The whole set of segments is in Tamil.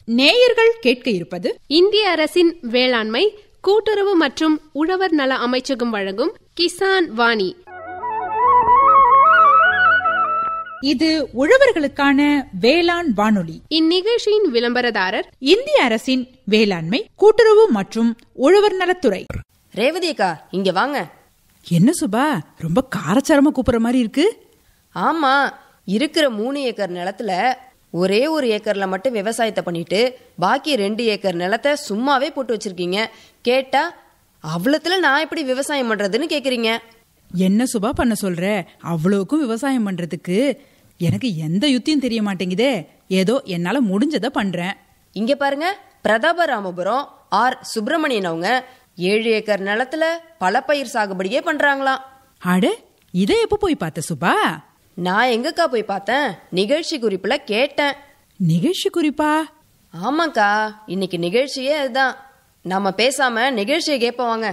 நேயர்கள் கேட்க இருப்பது இந்திய அரசின் வேளாண்மை கூட்டுறவு மற்றும் உழவர் நல அமைச்சகம் வழங்கும் கிசான் வாணி இது உழவர்களுக்கான வேளாண் வானொலி இந்நிகழ்ச்சியின் விளம்பரதாரர் இந்திய அரசின் வேளாண்மை கூட்டுறவு மற்றும் உழவர் நலத்துறை ரேவதி அக்கா இங்க வாங்க என்ன சுபா ரொம்ப காரச்சாரமா கூப்பிடுற மாதிரி இருக்கு ஆமா இருக்கிற மூணு ஏக்கர் நிலத்துல ஒரே ஒரு ஏக்கர்ல மட்டும் விவசாயத்தை பண்ணிட்டு பாக்கி ரெண்டு ஏக்கர் நிலத்தை சும்மாவே போட்டு வச்சிருக்கீங்க கேட்டா அவ்வளத்துல நான் எப்படி விவசாயம் பண்றதுன்னு கேக்குறீங்க என்ன சுபா பண்ண சொல்ற அவ்வளவுக்கும் விவசாயம் பண்றதுக்கு எனக்கு எந்த யுத்தியும் தெரிய மாட்டேங்குதே ஏதோ என்னால முடிஞ்சதை பண்றேன் இங்க பாருங்க பிரதாபராமபுரம் ஆர் சுப்பிரமணியன் அவங்க ஏழு ஏக்கர் நிலத்துல பல பயிர் சாகுபடியே பண்றாங்களாம் அட இதை எப்ப போய் பார்த்த சுபா நான் எங்கக்கா போய் பார்த்தேன் நிகழ்ச்சி குறிப்புல கேட்டேன் நிகழ்ச்சி குறிப்பா ஆமாக்கா இன்னைக்கு நிகழ்ச்சியே அதுதான் நம்ம பேசாம நிகழ்ச்சியை கேட்போம் வாங்க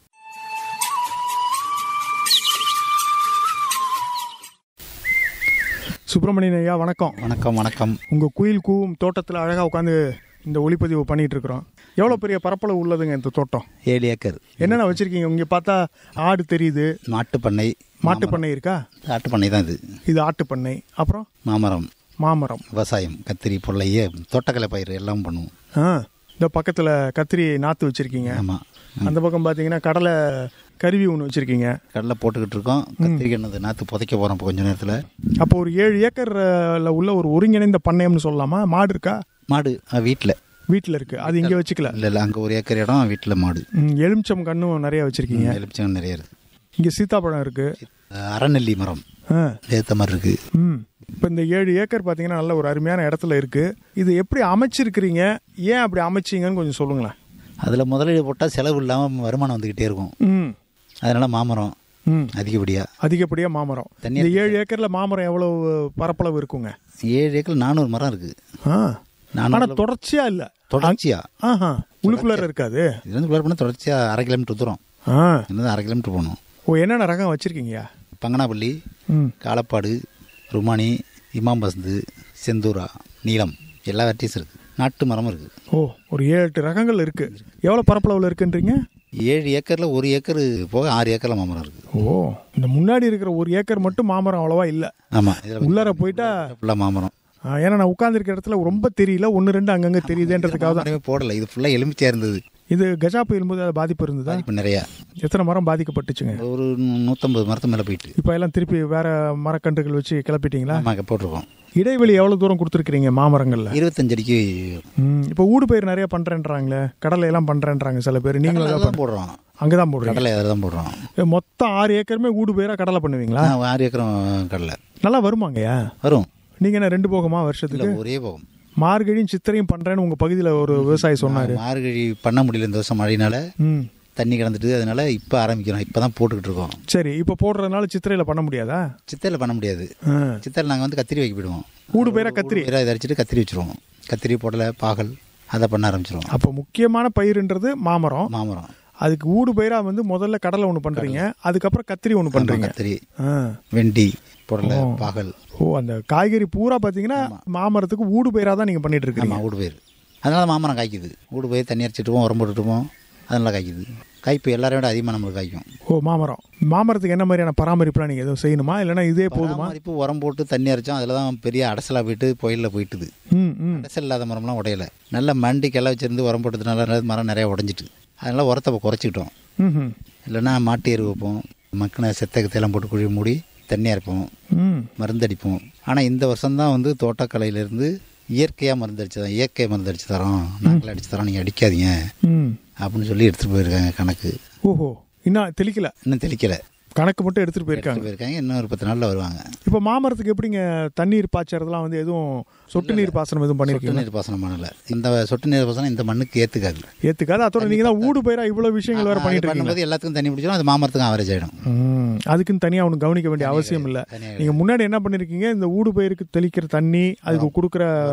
சுப்பிரமணியன் ஐயா வணக்கம் வணக்கம் வணக்கம் உங்கள் குயில் கூவும் தோட்டத்தில் அழகாக உட்காந்து இந்த ஒளிப்பதிவு பண்ணிட்டு இருக்கிறோம் எவ்வளோ பெரிய பரப்பளவு உள்ளதுங்க இந்த தோட்டம் ஏழு ஏக்கர் என்னென்ன வச்சிருக்கீங்க இங்கே பார்த்தா ஆடு தெரியுது மாட்டு பண்ணை மாட்டு பண்ணை இருக்கா ஆட்டு பண்ணை தான் இது இது ஆட்டு பண்ணை அப்புறம் மாமரம் மாமரம் விவசாயம் கத்திரி பொல்லையே தோட்டக்கலை பயிர் எல்லாம் பண்ணுவோம் ஆ இந்த பக்கத்தில் கத்திரி நாற்று வச்சிருக்கீங்க ஆமாம் அந்த பக்கம் பார்த்தீங்கன்னா கடலை கருவி ஒன்று வச்சிருக்கீங்க கடலை போட்டுக்கிட்டு இருக்கோம் கத்திரிக்காய் என்னது நாற்று புதைக்க போகிறோம் இப்போ கொஞ்ச நேரத்தில் அப்போ ஒரு ஏழு ஏக்கர்ல உள்ள ஒரு ஒருங்கிணைந்த பண்ணையம்னு சொல்லலாமா மாடு இருக்கா மாடு வீட்டில் வீட்டில் இருக்கு அது இங்கே வச்சுக்கல இல்லை இல்லை அங்கே ஒரு ஏக்கர் இடம் வீட்டில் மாடு ம், எலுமிச்சம் கண்ணும் நிறைய வச்சிருக்கீங்க எலுமிச்சம் நிறைய இருக்கு இங்கே சீத்தாப்பழம் இருக்கு அறநெல்லி மரம் ஆ ஏற்ற மாதிரி இருக்கு ம் இப்போ இந்த ஏழு ஏக்கர் பார்த்தீங்கன்னா நல்ல ஒரு அருமையான இடத்துல இருக்கு இது எப்படி அமைச்சிருக்கிறீங்க ஏன் அப்படி அமைச்சீங்கன்னு கொஞ்சம் சொல்லுங்களேன் அதில் முதலீடு போட்டால் செலவு இல்லாமல் வருமானம் வந்துக்கிட்டே இருக்கும் ம் அதனால் மாமரம் ம் அதிகப்படியாக அதிகப்படியாக மாமரம் தண்ணி இந்த ஏழு ஏக்கரில் மாமரம் எவ்வளவு பரப்பளவு இருக்குங்க ஏழு ஏக்கர் நானூறு மரம் இருக்குது ஆ நானூறு ஆனால் தொடர்ச்சியா இல்லை தொடர்ச்சியா ஆஹா உள்ளுக்குள்ளார இருக்காது இது வந்து குளர் பண்ண தொடர்ச்சியாக அரை கிலோமீட்டர் தூரம் ஆ என்னது அரை கிலோமீட்டர் போகணும் ஓ என்னென்ன ரகம் வச்சிருக்கீங்கயா பங்கனாப்பள்ளி ம் காலப்பாடு ருமானி இமாம் பசந்து செந்தூரா நீலம் எல்லா வெரைட்டிஸ் இருக்குது நாட்டு மரமும் இருக்குது ஓ ஒரு ஏழு எட்டு ரகங்கள் இருக்கு எவ்வளோ பரப்பளவில் இருக்குன்றீங்க ஏழு ஏக்கரில் ஒரு ஏக்கர் போக ஆறு ஏக்கரில் மாமரம் இருக்குது ஓ இந்த முன்னாடி இருக்கிற ஒரு ஏக்கர் மட்டும் மாமரம் அவ்வளவா இல்லை ஆமாம் இதில் உள்ளார போயிட்டா ஃபுல்லாக மாமரம் ஆ, ஏன்னா நான் உட்கார்ந்திருக்கிற இடத்துல ரொம்ப தெரியல ஒன்று ரெண்டு அங்கங்கே தெரியுதுன்றதுக்காக தான் மாமரமே போடலை இது ஃபுல்லாக எலுமிச்சையாக இருந்தது இது கஜா புயல் போது அது பாதிப்பு இருந்ததா இப்போ நிறையா எத்தனை மரம் பாதிக்கப்பட்டுச்சுங்க ஒரு நூற்றம்பது மரத்து மேலே போயிட்டு இப்போ எல்லாம் திருப்பி வேற மரக்கன்றுகள் வச்சு கிளப்பிட்டீங்களா ஆமாம் போட்டிருக்கோம் இடைவெளி எவ்வளவு தூரம் கொடுத்துருக்கீங்க மாமரங்கள்ல இருபத்தஞ்சு அடிக்கு ம், இப்போ ஊடு பயிர் நிறைய பண்றேன்றாங்களே கடலை எல்லாம் பண்றேன்றாங்க சில பேர் நீங்களும் கடலை எல்லாம் தான் போடுறோம் அங்கதான் போடுறீங்க கடலை அதில் தான் போடுறோம் ஏ, மொத்தம் ஆறு ஏக்கருமே ஊடு பயிரா கடலை பண்ணுவீங்களா ஆ, ஆறு ஏக்கரும் கடலை நல்லா வருமாங்கய்யா வரும் நீங்க என்ன ரெண்டு போகமா இல்லை வருஷத்துக்கு ஒரே போகும் மார்கழியும் சித்திரையும் பண்றேன்னு உங்க பகுதியில ஒரு விவசாயி சொன்னாரு மார்கழி பண்ண முடியல இந்த வருஷம் மழையினால ம் தண்ணி கிடந்துட்டு அதனால இப்போ ஆரம்பிக்கிறோம் இப்போ தான் போட்டுக்கிட்டு இருக்கோம் சரி இப்போ போடுறதுனால சித்திரையில பண்ண முடியாதா சித்தையில் பண்ண முடியாது ஆ. சித்தையில் நாங்கள் வந்து கத்திரி வைக்க போயிடுவோம் ஊடு பயிரா கத்திரி வேற இதை அடிச்சிட்டு கத்திரி வச்சிருவோம் கத்திரி புடலை பாகல் அதை பண்ண ஆரம்பிச்சிருவோம் அப்போ முக்கியமான பயிர்ன்றது மாமரம் மாமரம் அதுக்கு ஊடு பயிரா வந்து முதல்ல கடலை ஒன்று பண்றீங்க அதுக்கப்புறம் கத்திரி ஒன்று ஆமா, பண்றீங்க கத்திரி ஆ. வெண்டி புடலை பாகல் ஓ அந்த காய்கறி பூரா பாத்தீங்கன்னா மாமரத்துக்கு ஊடு பயிரா தான் நீங்க பண்ணிட்டு இருக்கீங்க ஆமாம் ஊடு பயிர் அதனால மாமரம் காய்க்குது ஊடு பயிர் தண்ணி அரைச்சிட்டுவோம் உரம் போட்டுட்டுவோம் அதனால காய்க்குது காய்ப்பு எல்லாரையும் விட அதிகமாக நம்மளுக்கு காய்க்கும் ஓ மாமரம் மாமரத்துக்கு என்ன மாதிரியான பராமரிப்புலாம் நீங்க எதுவும் செய்யணுமா இல்லைன்னா இதே போதுமா பராமரிப்பு உரம் போட்டு தண்ணி அரைச்சோம் அதில் தான் பெரிய அடசலாக போயிட்டு புயலில் போயிட்டுது ம் ம் அடசல் இல்லாத மரம்லாம் உடையல நல்ல மண்டி கிளை வச்சிருந்து உரம் போட்டதுனால மரம் நிறைய உடஞ்சிட்டு அதனால உரத்தை இப்போ குறைச்சிக்கிட்டோம் ம் ம் இல்லைன்னா மாட்டு எரு வைப்போம் மக்கின செத்தகத்தையெல்லாம் போட்டு குழி மூடி தண்ணி அரைப்போம் ம் மருந்து அடிப்போம் ஆனால் இந்த வருஷம்தான் வந்து தோட்டக்கலையிலேருந்து இயற்கையாக மருந்து அடிச்சு தரோம் இயற்கை மருந்து அடிச்சு தரோம் நாங்களே அடிச்சு தரோம் நீங்கள் அடிக்காதீங்க ம் அப்படின்னு சொல்லி எடுத்துகிட்டு போயிருக்காங்க கணக்கு ஓஹோ இன்னும் தெளிக்கல இன்னும் தெளிக்கலை கணக்கு மட்டும் எடுத்துட்டு போயிருக்காங்க போயிருக்காங்க இன்னும் ஒரு பத்து நாளில் வருவாங்க இப்போ மாமரத்துக்கு எப்படிங்க தண்ணீர் பாய்ச்சறதுலாம் வந்து எதுவும் சொட்டு நீர் பாசனம் எதுவும் சொட்டு பண்ணிருக்கீங்க நீர் பாசனம் பண்ணல இந்த சொட்டு நீர் பாசனம் இந்த மண்ணுக்கு ஏற்றுக்காது ஏத்துக்காது அதோட நீங்க தான் ஊடு பயிரா இவ்வளவு விஷயங்கள் வேற பண்ணிட்டு இருக்கீங்க பண்ணும்போது எல்லாத்துக்கும் தண்ணி பிடிச்சிடும் அது மாமரத்துக்கும் ஆவரேஜ் ஆகிடும் ம், அதுக்குன்னு தனியா ஒன்று கவனிக்க வேண்டிய அவசியம் இல்லை தனியா நீங்க முன்னாடி என்ன பண்ணிருக்கீங்க இந்த ஊடு பயிருக்கு தெளிக்கிற தண்ணி அதுக்கு கொடுக்குற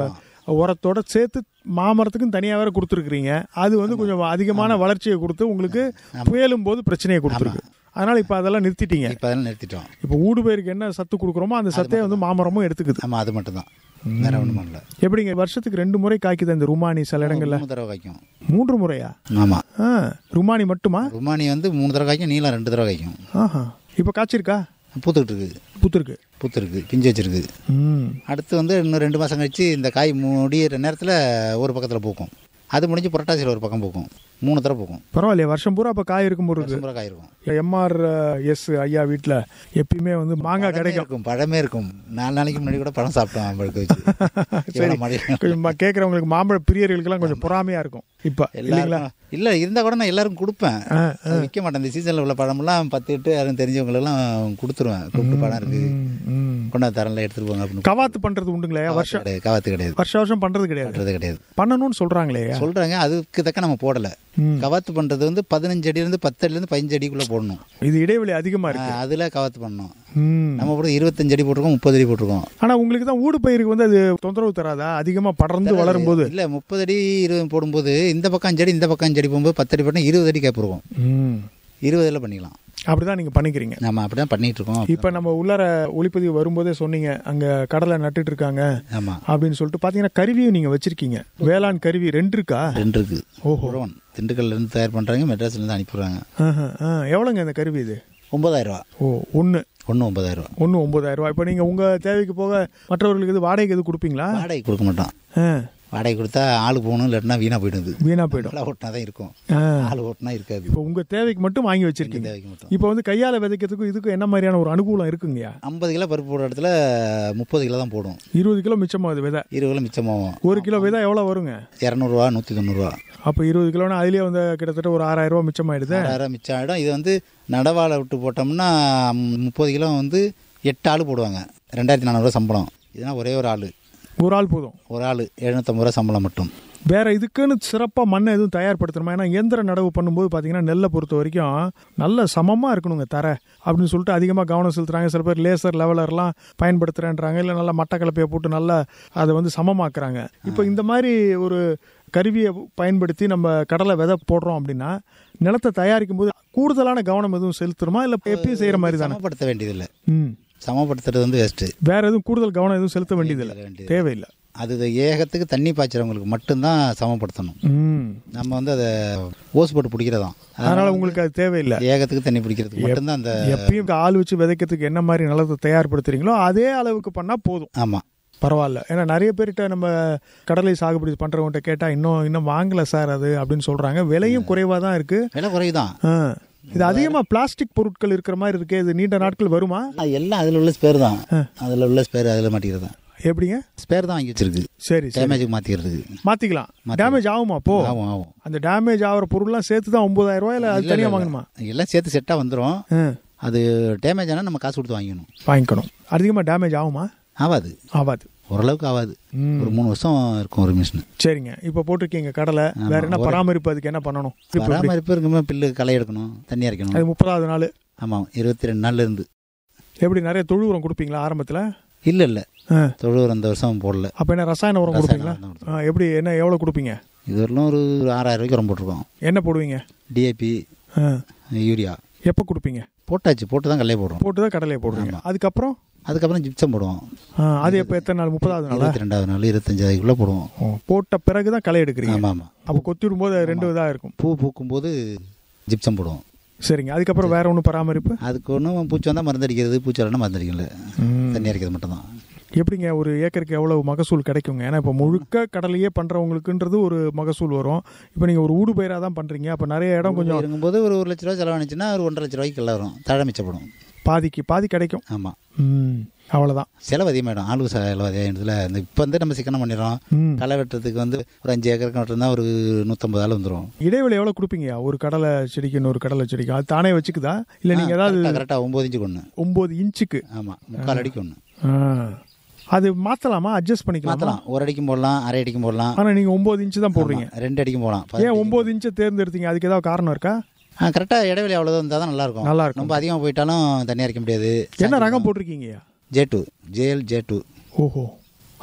உரத்தோட சேர்த்து மாமரத்துக்கும் தனியாக வேற கொடுத்துருக்குறீங்க அது வந்து கொஞ்சம் அதிகமான வளர்ச்சியை கொடுத்து உங்களுக்கு புயலும் போது பிரச்சனையை கொடுத்துருக்கு அதனால இப்போ அதெல்லாம் நிறுத்திட்டீங்க இப்போ அதெல்லாம் நிறுத்திட்டோம் இப்போ ஊடு பயிருக்கு என்ன சத்து கொடுக்குறோமோ அந்த சத்தையை வந்து மாமரமும் எடுத்துக்குது ஆமாம் அது மட்டும்தான் வேற ஒன்றும் பண்ணல எப்படிங்க வருஷத்துக்கு ரெண்டு முறை காய்க்குது இந்த ருமானி சில இடங்கள்ல மூணு தடவை காய்க்கும் மூன்று முறையா ஆமாம் ஆ ருமானி மட்டுமா ருமானி வந்து மூணு தடவை காய்க்கும் நீளம் ரெண்டு தடவை காய்க்கும் ஆஹா இப்போ காய்ச்சிருக்கா பூத்துக்கிட்டு இருக்கு பூத்துருக்கு பூத்துருக்கு பிஞ்சு வச்சிருக்கு ம் அடுத்து வந்து இன்னும் ரெண்டு மாதம் கழிச்சு இந்த காய் முடியிற நேரத்தில் ஒரு பக்கத்தில் பூக்கும் அது முடிஞ்சு புரட்டாசியில் ஒரு பக்கம் பூக்கும் மூணு தடவை பூக்கும் பரவாயில்லையே வருஷம் பூரா அப்போ காய் இருக்கும் போது இருக்கு வருஷம் பூரா காய் இருக்கும் எம்ஆர் எஸ் ஐயா வீட்டில் எப்பயுமே வந்து மாங்காய் பழமே கிடைக்கும் இருக்கும் பழமே இருக்கும் நாலு நாளைக்கு முன்னாடி கூட பழம் சாப்பிட்டோம் அவங்களுக்கு வச்சு சரி இவ்வளவு மழை கொஞ்சம் ம- கேட்கறவங்களுக்கு மாம்பழ பிரியர்களுக்கெல்லாம் கொஞ்சம் பொறாமையா இருக்கும் இப்ப இல்லைங்களா எல்லாரும் இல்ல இருந்தா கூட நான் எல்லாருக்கும் கொடுப்பேன் ஆ, அது விற்க மாட்டேன் இந்த சீசன்ல உள்ள பழமெல்லாம் பத்து எட்டு யாரும் தெரிஞ்சவங்க எல்லாம் கொடுத்துருவேன் கூப்பிட்டு பழம் இருக்கு ம், ம். கொண்டாந்து தரல எடுத்துட்டு போங்க அப்படின்னு கவாத்து பண்றது உண்டுங்களே வருஷம் கிடையாது காவாத்து கிடையாது வருஷம் வருஷம் பண்றது கிடையாது பண்றது கிடையாது பண்ணணும்னு சொல்றாங்களே சொல்றாங்க அதுக்கு தக்க நம்ம போடல ம். கவாத்து பண்றது வந்து பதினஞ்சு அடியில இருந்து பத்து அடியில இருந்து பதினஞ்சு அடிக்குள்ள போடணும் இது இடைவெளி அதிகமா இருக்கு ஆ, அதுல கவாத்து பண்ணணும் ம். நம்ம கூட இருபத்தஞ்சு அடி போட்டிருக்கோம் முப்பது அடி போட்டிருக்கோம் ஆனா உங்களுக்கு தான் ஊடு பயிருக்கு வந்து அது தொந்தரவு தராதா அதிகமா படர்ந்து வளரும் போது இல்ல முப்பது அடி இருபது போடும்போது இந்த பக்கம் அஞ்சு அடி இந்த பக்கம் அஞ்சு அடி போகும்போது பத்து அடி போட்டா இருபது அடி கேப் இருக்கும் ம். இருபதுல பண்ணிக்கலாம் அப்படிதான் நீங்க பண்ணிக்கிறீங்க நம்ம அப்படிதான் பண்ணிட்டு இருக்கோம் இப்ப நம்ம உள்ளார ஒளிப்பதிவு வரும்போதே சொன்னீங்க அங்க கடலை நட்டுட்டு இருக்காங்க ஆமா அப்படின்னு சொல்லிட்டு பாத்தீங்கன்னா கருவியும் நீங்க வச்சிருக்கீங்க வேளாண் கருவி ரெண்டு இருக்கா ரெண்டு இருக்கு ஓஹோ. உழவன் திண்டுக்கல்ல இருந்து தயார் பண்றாங்க மெட்ராஸ்ல இருந்து அனுப்பிடுறாங்க ஆஹா, ஆ. எவ்வளவுங்க இந்த கருவி இது ஒன்பதாயிரம் ரூபா ஓ ஒன்னு ஒன்று ஒன்பதாயிரம் ரூபா ஒன்று ஒன்பதாயிரம் ரூபாய் இப்போ நீங்கள் உங்கள் தேவைக்கு போக மற்றவர்களுக்கு இது வாடகைக்கு எது கொடுப்பீங்களா வாடகை கொடுக்க மாட்டோம் ஆ, வாடகை கொடுத்தா ஆளு போகணும் இல்லாட்டினா வீணா போயிடுது வீணா போயிடும் ஆளா ஓட்டினா தான் இருக்கும் ஆ. ஆள் ஓட்டினா இருக்காது இப்போ உங்கள் தேவைக்கு மட்டும் வாங்கி வச்சிருக்கீங்க தேவைக்கு மட்டும் இப்போ வந்து கையால் விதைக்கிறதுக்கும் இதுக்கும் என்ன மாதிரியான ஒரு அனுகூலம் இருக்குங்கய்யா ஐம்பது கிலோ பருப்பு போடுற இடத்துல முப்பது கிலோ தான் போடும் இருபது கிலோ மிச்சமாகுது விதை இருபது கிலோ மிச்சமாகும் ஒரு கிலோ விதை எவ்வளோ வருங்க இரநூறுவா நூற்றி தொண்ணூறுவா அப்போ இருபது கிலோனா அதுலேயே வந்து கிட்டத்தட்ட ஒரு ஆறாயிரம் ரூபாய் மிச்சமாயிடுது ஆறாயிரம் மிச்சம் ஆகிடும் இது வந்து நடவாளை விட்டு போட்டோம்னா ம், முப்பது கிலோ வந்து எட்டு ஆள் போடுவாங்க ரெண்டாயிரத்தி நானூறுரூவா சம்பளம் இதுனா ஒரே ஒரு ஆள் ஒரு ஆள் போதும் ஒரு ஆள் எழுநூத்தம்பது ரூபா சம்பளம் மட்டும் வேற இதுக்குன்னு சிறப்பாக மண்ணை எதுவும் தயார்படுத்தணுமா ஏன்னா இயந்திர நடவு பண்ணும்போது பார்த்தீங்கன்னா நெல்லை பொறுத்த வரைக்கும் நல்ல சமமாக இருக்கணுங்க தர அப்படின்னு சொல்லிட்டு அதிகமாக கவனம் செலுத்துறாங்க சில பேர் லேசர் லெவலர்லாம் பயன்படுத்துறேன்றாங்க இல்லை நல்லா மட்டக்கலப்பையை போட்டு நல்லா அதை வந்து சமமாக்குறாங்க இப்போ இந்த மாதிரி ஒரு கருவியை பயன்படுத்தி நம்ம கடலை விதை போடுறோம் அப்படின்னா நிலத்தை தயாரிக்கும் போது கூடுதலான கவனம் எதுவும் செலுத்தணுமா இல்லை எப்பயும் செய்கிற மாதிரி தானே சமப்படுத்த வேண்டியதில்லை ம் சமப்படுத்துறது வந்து வேஸ்ட்டு வேற எதுவும் கூடுதல் கவனம் எதுவும் செலுத்த வேண்டியதில்லை வேண்டியது. தேவையில்லை அது ஏகத்துக்கு தண்ணி பாய்ச்சறவங்களுக்கு மட்டும்தான் சமப்படுத்தணும் ம் நம்ம வந்து அதை ஓஸ் போட்டு பிடிக்கிறதாம் அதனால உங்களுக்கு அது தேவையில்லை ஏகத்துக்கு தண்ணி பிடிக்கிறதுக்கு மட்டும்தான் அந்த எப்பயும் ஆள் வச்சு விதைக்கிறதுக்கு என்ன மாதிரி நிலத்தை தயார்படுத்துறீங்களோ அதே அளவுக்கு பண்ணா போதும் ஆமாம் பரவாயில்ல ஏன்னா நிறைய பேர்கிட்ட நம்ம கடலை சாகுபடி பண்றவங்ககிட்ட கேட்டா இன்னும் இன்னும் வாங்கல சார் அது அப்படின்னு சொல்றாங்க விலையும் குறைவா தான் இருக்கு விலை குறையுதான் ஆ. இது அதிகமா பிளாஸ்டிக் பொருட்கள் இருக்கிற மாதிரி இருக்கே இது நீண்ட நாட்கள் வருமா அது எல்லாம் அதில் உள்ள ஸ்பேர் தான் அதில் உள்ள ஸ்பேர் அதில் மாட்டிக்கிறது தான் எப்படிங்க ஸ்பேர் தான் வாங்கி வச்சிருக்கு சரி சரி டேமேஜுக்கு மாற்றிக்கிறதுக்கு மாத்திக்கலாம் டேமேஜ் ஆகுமா அப்போ ஆகும் ஆகும் அந்த டேமேஜ் ஆகிற பொருள்லாம் சேர்த்து தான் ஒன்பதாயிரம் ரூபாய் இல்ல அது தனியா வாங்கணுமா எல்லாம் சேர்த்து செட்டாக வந்துடும் ஆ. அது டேமேஜ் ஆனால் நம்ம காசு கொடுத்து வாங்கிக்கணும் வாங்கிக்கணும் அதிகமா டேமேஜ் ஆகுமா ஆகாது ஆகாது ஓரளவுக்கு ஆகாது ஒரு மூணு வருஷம் இருக்கும் ஒரு மிஷின் சரிங்க இப்போ போட்டிருக்கீங்க கடலை வேற என்ன பராமரிப்பு அதுக்கு என்ன பண்ணணும் இப்போ எப்படி? பராமரிப்பு இருக்குமே பில்லு களை எடுக்கணும் தண்ணி இறைக்கணும் அது முப்பதாவது நாள் ஆமாம் இருபத்தி ரெண்டு நாள்ல இருந்து எப்படி நிறைய தொழு உரம் கொடுப்பீங்களா ஆரம்பத்தில் இல்லை இல்லை தொழுவர் அந்த வருஷம் போடல அப்போ என்ன ரசாயன உரம் ரசாயன கொடுப்பீங்களா உரம் தான் ஆ, எப்படி என்ன எவ்வளோ கொடுப்பீங்க இது வரலும் ஒரு ஆறாயிரம் ரூபாய்க்கு உரம் போட்டிருக்கோம் என்ன போடுவீங்க டிஏபி ஆ, யூரியா எப்போ கொடுப்பீங்க போட்டாச்சு போட்டு தான் கடலையை போடுறோம் போட்டு தான் கடலையை போடுவீங்க அதுக்கப்புறம் அதுக்கப்புறம் ஜிப்சம் போடுவோம் ஆ, அது எப்போ எத்தனை நாள் முப்பதாவது நாளா இருபத்தி ரெண்டாவது நாள் இருபத்தஞ்சாவதுக்குள்ளே போடுவோம் ஓ, போட்ட பிறகு தான் களை எடுக்கிறீங்க ஆமாம் ஆமாம் அப்போ கொத்தி விடும்போது அது ரெண்டு இதாக இருக்கும் பூ பூக்கும்போது ஜிப்சம் போடுவோம் சரிங்க அதுக்கப்புறம் வேற ஒன்றும் பராமரிப்பு அதுக்கு ஒன்றும் பூச்சி வந்தால் மருந்து அடிக்கிறது பூச்சி வரலன்னா மருந்து அடிக்கல ம். தண்ணி அடிக்கிறது மட்டும்தான் எப்படிங்க ஒரு ஏக்கருக்கு எவ்வளவு மகசூல் கிடைக்குங்க ஏன்னா இப்போ முழுக்க கடலையே பண்றவங்களுக்குன்றது ஒரு மகசூல் வரும் இப்போ நீங்க ஒரு ஊடு பயிராக தான் பண்றீங்க அப்போ நிறைய இடம் கொஞ்சம் இருக்கும்போது ஒரு ஒரு லட்ச ரூபா செலவானுச்சுன்னா ஒரு ஒன்றரை லட்ச ரூபாய்க்கு எல்லாம் வரும் தழை மிச்சப்படும் பாதிக்கு பாதி கிடைக்கும் ஆமாம் ம் அவ்வளோதான் செலவு அதிகமாகிடும் ஆளு செலவு அதிகமாகிடுதுல இந்த இப்போ வந்து நம்ம சிக்கனம் பண்ணிடுறோம் ம் களை வெட்டுறதுக்கு வந்து ஒரு அஞ்சு ஏக்கருக்கு நட்டுருந்தா ஒரு நூற்றம்பது ஆள் வந்துடும் இடைவெளி எவ்வளோ கொடுப்பீங்க ஒரு கடலை செடிக்கு இன்னொரு கடலை செடிக்கு அது தானே வச்சுக்குதா இல்லை நீங்கள் ஏதாவது கரெக்டாக ஒம்பது இன்ச்சுக்கு ஒன்று ஒம்பது இன்ச்சுக்கு ஆமாம் முக்கால் அடிக்கு ஒன்று ஆ. அது மாற்றலாமா அட்ஜஸ்ட் பண்ணிக்கலாமா மாற்றலாம் ஒரு அடிக்கும் போடலாம் அரை அடிக்கும் போடலாம் ஆனால் நீங்கள் ஒம்பது இன்ச்சு தான் போடுறீங்க ஆமா, ரெண்டு அடிக்கும் போடலாம் ஏன் ஒம்பது இன்ச்சை தேர்ந்தெடுத்தீங்க அதுக்கு ஏதாவது காரணம் இருக்கா ஆ கரெக்டாக இடைவெளி அவ்வளோதான் இருந்தால் தான் நல்லா இருக்கும் நல்லா இருக்கும். ரொம்ப அதிகமாக போயிட்டாலும் தண்ணி அரைக்க முடியாது என்ன ரகம் போட்டிருக்கீங்கய்யா J two JL J two ஓஹோ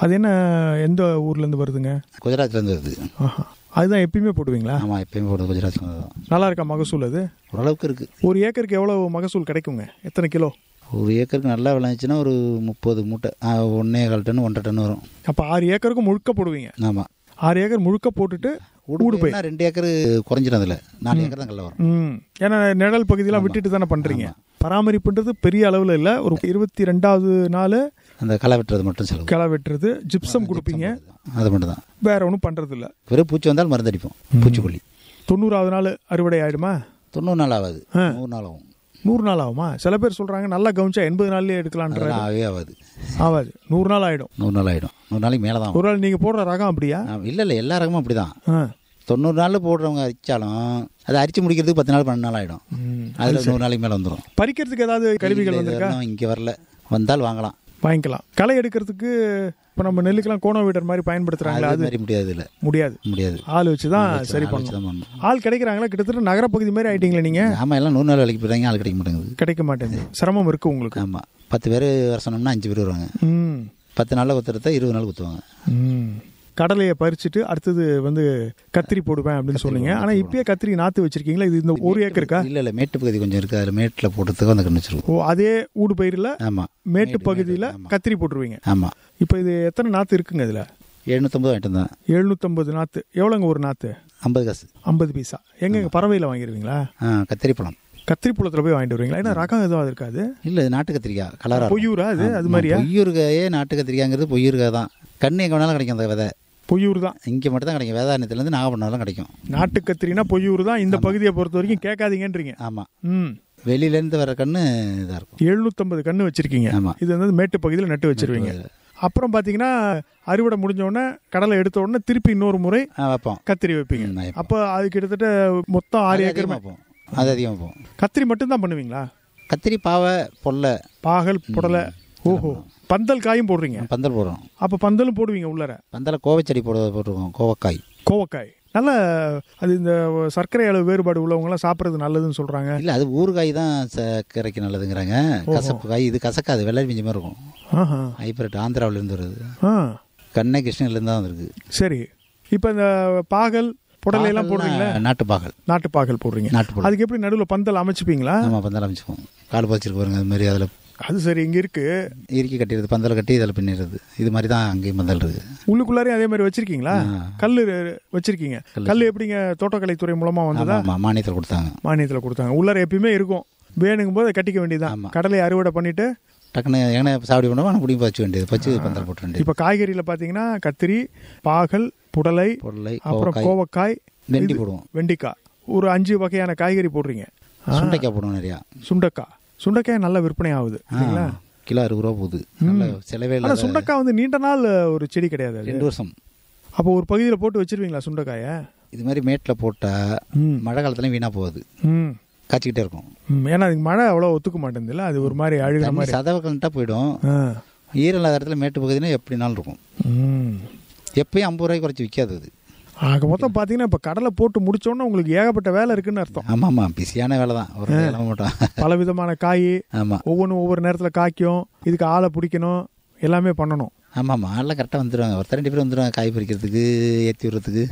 அது என்ன எந்த ஊர்ல இருந்து வருதுங்க குஜராத்லேருந்து வருது ஆஹா அதுதான் எப்பயுமே போடுவீங்களா ஆமாம் எப்பயுமே போடுறது குஜராத்லேருந்து தான் நல்லா இருக்கா மகசூல் அது ஓரளவுக்கு இருக்குது ஒரு ஏக்கருக்கு எவ்வளவு மகசூல் கிடைக்குங்க எத்தனை கிலோ ஒரு ஏக்கருக்கு நல்லா விளைஞ்சுன்னா ஒரு முப்பது மூட்டை ஆ, ஒன்னே கால் டன் ஒன்றரை டன் வரும் அப்போ ஆறு ஏக்கருக்கு முழுக்க போடுவீங்க ஆமாம் ஆறு ஏக்கர் முழுக்க போட்டுட்டு ஊடு போய் ஊடு ரெண்டு ஏக்கர் குறைஞ்சிடும் அதில் நாலு ஏக்கர் தான் கல்ல வரும் ம் ஏன்னா நிழல் பகுதியெல்லாம் விட்டுட்டு தானே பண்றீங்க பராமரிப்புன்றது பெரிய அளவில் இல்லை ஒரு இருபத்தி ரெண்டாவது நாள் அந்த களை வெட்டுறது மட்டும் செலவு கிளை வெட்டுறது ஜிப்சம் கொடுப்பீங்க அது மட்டும் தான் வேற ஒன்றும் பண்றது இல்ல வெறும் பூச்சி வந்தால் மருந்து அடிப்போம் பூச்சிக்கொல்லி தொண்ணூறாவது நாள் அறுவடை ஆயிடுமா தொண்ணூறு நாள் ஆகாது நூறு நாள் ஆகும் நூறு நாள் ஆகுமா சில பேர் சொல்றாங்க நல்லா கவனிச்சா எண்பது நாள்லயே எடுக்கலான்ற அதெல்லாம் ஆகவே ஆகாது ஆகாது நூறு நாள் ஆயிடும் நூறு நாள் ஆகிடும் நூறு நாளைக்கு மேலே தான் ஒரு நாள் நீங்க போடுற ரகம் அப்படியா இல்லை இல்லை எல்லா ரகமும் அப்படி தான் ஆ. தொண்ணூறு நாளில் போடுறவங்க அரிச்சாலும் அதை அரிச்சு முடிக்கிறதுக்கு பத்து நாள் பன்னெண்டு நாள் ஆகிடும் ம். அதில் நூறு நாளைக்கு மேலே வந்துடும் பறிக்கிறதுக்கு ஏதாவது கருவிகள் வந்திருக்கா இங்கே வரல வந்தால் வாங்கலாம் வாங்கிக்கலாம் களை எடுக்கிறதுக்கு இப்போ நம்ம நெல்லுக்கெல்லாம் கோண வீடர் மாதிரி பயன்படுத்துறாங்களா அது அது மாதிரி முடியாது இல்லை முடியாது முடியாது ஆள் வச்சு தான் ஆள் வச்சு- சரி ஆள் வச்சு பண்ணணும் தான் பண்ணணும். ஆள் கிடைக்கிறாங்களா கிட்டத்தட்ட நகரப்பகுதி மாதிரி ஆயிட்டீங்களா நீங்க ஆமாம் எல்லாம் நூறு நாள் வேலைக்கு போயிட்டாங்க ஆள் கிடைக்க மாட்டேங்குது கிடைக்க மாட்டேங்குது சிரமம் இருக்கு உங்களுக்கு ஆமாம் பத்து பேர் வர சொன்னோம்னா அஞ்சு பேர் வருவாங்க ம் பத்து நாளில் குத்துறத இருபது நாள் குத்துவாங்க ம். கடலையை பறிச்சுட்டு அடுத்தது வந்து கத்திரி போடுவேன் அப்படின்னு சொன்னீங்க ஆனா இப்பயே கத்திரி நாத்து வச்சிருக்கீங்களா இது இந்த ஒரு ஏக்கருக்கா இல்லை இல்லை மேட்டு பகுதி கொஞ்சம் இருக்குது அதில் மேட்டில் போடுறதுக்கு அந்த கண்ணு வச்சிருக்கோம் ஓ அதே ஊடு பயிரில் ஆமாம் மேட்டு பகுதியில கத்திரி போட்டுருவீங்க ஆமாம் இப்போ இது எத்தனை நாத்து இருக்குங்க இதுல எழுநூற்றம்பது வாங்கிட்டு வந்தேன் எழுநூத்தம்பது நாத்து எவ்வளோங்க ஒரு நாத்து ஐம்பது காசு ஐம்பது பைசா எங்க பறவையில் வாங்கிடுவீங்களா ஆ கத்திரி பழம் கத்திரி புலத்துல போய் வாங்கிட்டு வருவீங்களா ஏன்னா ரகம் எதுவும் இருக்காது இல்லை இது நாட்டு கத்திரிக்காய் கலரா பொய்யூரா அது அது மாதிரியா பொய்யூருக்காயே நாட்டு கத்திரிக்காங்கிறது பொய்யூருக்காய் தான் கண்ணு எங்கே வேணாலும் கிடைக்கும் அந்த விதை பொய்யூர் தான் இங்கே மட்டும் தான் கிடைக்கும் வேதாரண்யத்துலேருந்து நாகப்பட்டினம் கிடைக்கும் நாட்டு கத்திரினா பொய்யூர் தான் இந்த பகுதியை பொறுத்த வரைக்கும் கேட்காதீங்கன்றீங்க ஆமாம் ம் வெளியிலேருந்து வர கண்ணு இதாக இருக்கும் எழுநூத்தம்பது கன்று வச்சிருக்கீங்க ஆமா. இது வந்து மேட்டு பகுதியில் நட்டு வச்சிருவீங்க அப்புறம் பாத்தீங்கன்னா அறுவடை முடிஞ்ச உடனே கடலை எடுத்த உடனே திருப்பி இன்னொரு முறை ஆ வைப்போம் கத்திரி வைப்பீங்க ம், வைப்போம். அப்போ அது கிட்டத்தட்ட மொத்தம் ஆறு அது ஏக்கர் அதிகமாக வைப்போம் அது அதிகமாக வைப்போம் கத்திரி மட்டும் தான் பண்ணுவீங்களா கத்திரி பாவை பொல்லை பாகல் புடலை ஓஹோ பந்தல் காயும் போடுறீங்க பந்தல் போடுறோம் அப்ப பந்தலும் போடுவீங்க உள்ளர பந்தல கோவைச்செடி போட போட்டிருக்கோம் கோவக்காய் கோவக்காய் நல்ல அது இந்த சர்க்கரை அளவு வேறுபாடு உள்ளவங்க எல்லாம் சாப்பிடுறது நல்லதுன்னு சொல்றாங்க இல்லை அது ஊறுகாய் தான் சர்க்கரைக்கு நல்லதுங்கிறாங்க கசப்பு காய் இது கசக்காது வெள்ளை பிஞ்சு மாதிரி இருக்கும் ஆஹா. ஹைப்ரிட் ஆந்திராவிலேருந்து வருது ஆ கண்ணை கிருஷ்ணகிரிலேருந்து தான் வந்திருக்கு சரி இப்போ இந்த பாகல் புடலை எல்லாம் போடுறீங்களா நாட்டு பாகல் நாட்டு பாகல் போடுறீங்க நாட்டு பாகல் அதுக்கு எப்படி நடுவில் பந்தல் அமைச்சுப்பீங்களா ஆமாம் பந்தல் அமைச்சுக்குவோம் கால் பதிச்சிருக்கு பாருங்க அது மாதிரி அதில் அது சரி இங்க இருக்கு இறுக்கி கட்டிடுறது பந்தல் கட்டி இதில் பின்னிடுறது இது மாதிரி தான் அங்கேயும் பந்தல் இருக்குது உள்ளுக்குள்ளாரையும் அதே மாதிரி வச்சிருக்கீங்களா கல்லு வச்சிருக்கீங்க கல்லு எப்படிங்க தோட்டக்கலைத்துறை மூலமா வந்ததா ஆமாம் ஆமாம் மானியத்தில் கொடுத்தாங்க மானியத்தில் கொடுத்தாங்க உள்ளார எப்பயுமே இருக்கும் வேணுங்கும் போது கட்டிக்க வேண்டியதுதான் ஆமா. கடலை அறுவடை பண்ணிட்டு டக்குன்னு எங்கே சாப்பிடி பண்ணுவோம் ஆனால் பிடிங்கி வச்சு வேண்டியது பச்சு பந்தல் போட்டு வேண்டியது இப்ப காய்கறியில பாத்தீங்கன்னா கத்திரி பாகல் புடலை பொருளை அப்புறம் கோவக்காய் கோவக்காய் வெண்டி இது- போடுவோம் வெண்டிக்காய் ஒரு அஞ்சு வகையான காய்கறி போடுறீங்க ஆ, சுண்டைக்காய் போடுவோம் நிறையா சுண்டைக்காய் சுண்டைக்காய் நல்ல விற்பனை ஆகுது ஆ, சரிங்களா கிலோ அறுபது ரூபா போகுது நல்ல செலவே ஆனா இல்லை சுண்டைக்காய் வந்து நீண்ட நாள் ஒரு செடி கிடையாது அது ரெண்டு வருஷம் அப்போ ஒரு பகுதியில போட்டு வச்சிருவீங்களா சுண்டைக்காய இது மாதிரி மேட்டில் போட்டால் ம். மழை காலத்துலையும் வீணாக போகுது ம் காய்ச்சிக்கிட்டே இருக்கும் ம், ஏன்னா அதுக்கு மழை அவ்வளோ ஒத்துக்க மாட்டேங்குதுல்ல அது ஒரு மாதிரி அழுகிற தண்ணி மாதிரி சதவை கலண்டா போயிடும் ஆ. ஈரம் இல்லாத இடத்துல மேட்டு பகுதினா எப்படினாலும் இருக்கும் ம். எப்பயும் ஐம்பது ரூபாய்க்கு குறைச்சி விற்காது அது ஆக மொத்தம் பார்த்தீங்கன்னா இப்போ கடலை போட்டு முடிச்சோன்னே உங்களுக்கு ஏகப்பட்ட வேலை இருக்குன்னு அர்த்தம் ஆமாம் ஆமாம் பிஸியான வேலை தான் ஒரு வேலை மாட்டோம் பல விதமான காய் ஆமாம் ஒவ்வொன்றும் ஒவ்வொரு நேரத்தில் காய்க்கும் இதுக்கு ஆளை பிடிக்கணும் எல்லாமே பண்ணணும் ஆமாம் ஆமாம் ஆளெலாம் கரெக்டாக வந்துடுவாங்க ஒருத்தர் ரெண்டு பேர் வந்துடுவாங்க காய் பறிக்கிறதுக்கு ஏற்றி விடுறதுக்கு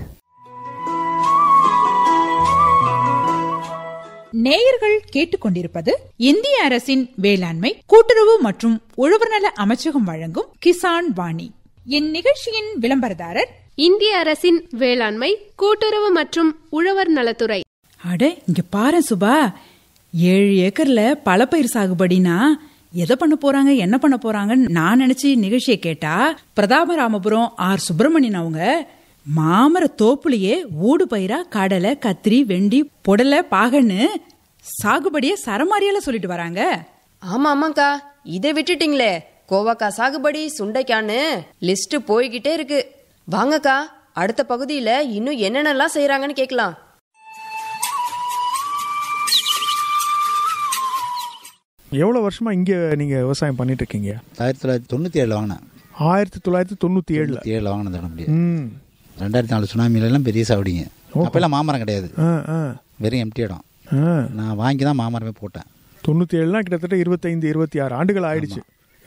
நேயர்கள் கேட்டுக்கொண்டிருப்பது இந்திய அரசின் வேளாண்மை கூட்டுறவு மற்றும் உழவர் நல அமைச்சகம் வழங்கும் கிசான் வாணி இந்நிகழ்ச்சியின் விளம்பரதாரர் இந்திய அரசின் வேளாண்மை கூட்டுறவு மற்றும் உழவர் நலத்துறை அட இங்க பாரு சுபா ஏழு ஏக்கர்ல பழப்பயிர் சாகுபடினா எதை பண்ண போறாங்க என்ன பண்ண போறாங்கன்னு நான் நினைச்சு நிகழ்ச்சியை கேட்டா பிரதாபராமபுரம் ஆர் சுப்பிரமணியன் அவங்க மாமர தோப்புலயே ஊடு பயிரா கடலை கத்திரி வெண்டி புடலை பாகன்னு சாகுபடிய சரமாரியால சொல்லிட்டு வராங்க ஆமா ஆமாக்கா இதை விட்டுட்டீங்களே கோவக்காய் சாகுபடி சுண்டைக்கான்னு லிஸ்ட் போய்கிட்டே இருக்கு வாங்கக்கா அடுத்த பகுதியில இன்னும் என்னென்னலாம் செய்றாங்கன்னு கேட்கலாம் எவ்வளோ வருஷமா இங்கே நீங்கள் விவசாயம் பண்ணிட்டு இருக்கீங்க ஆயிரத்தி தொள்ளாயிரத்தி தொண்ணூற்றி ஏழில் வாங்கினேன் ஆயிரத்தி தொள்ளாயிரத்தி தொண்ணூற்றி ஏழில் தொண்ணூற்றி ஏழில் வாங்கினது இடம் முடியாது ம் ரெண்டாயிரத்தி நாலு சுனாமிலெல்லாம் பெரிய சாவடிங்க அப்போல்லாம் மாமரம் கிடையாது ஆ ஆ வெறும் எம்டி இடம் ஆ நான் வாங்கி தான் மாமரமே போட்டேன் தொண்ணூற்றி ஏழுனா கிட்டத்தட்ட இருபத்தைந்து இருபத்தி ஆறு ஆண்டுகள் ஆயிடுச்சு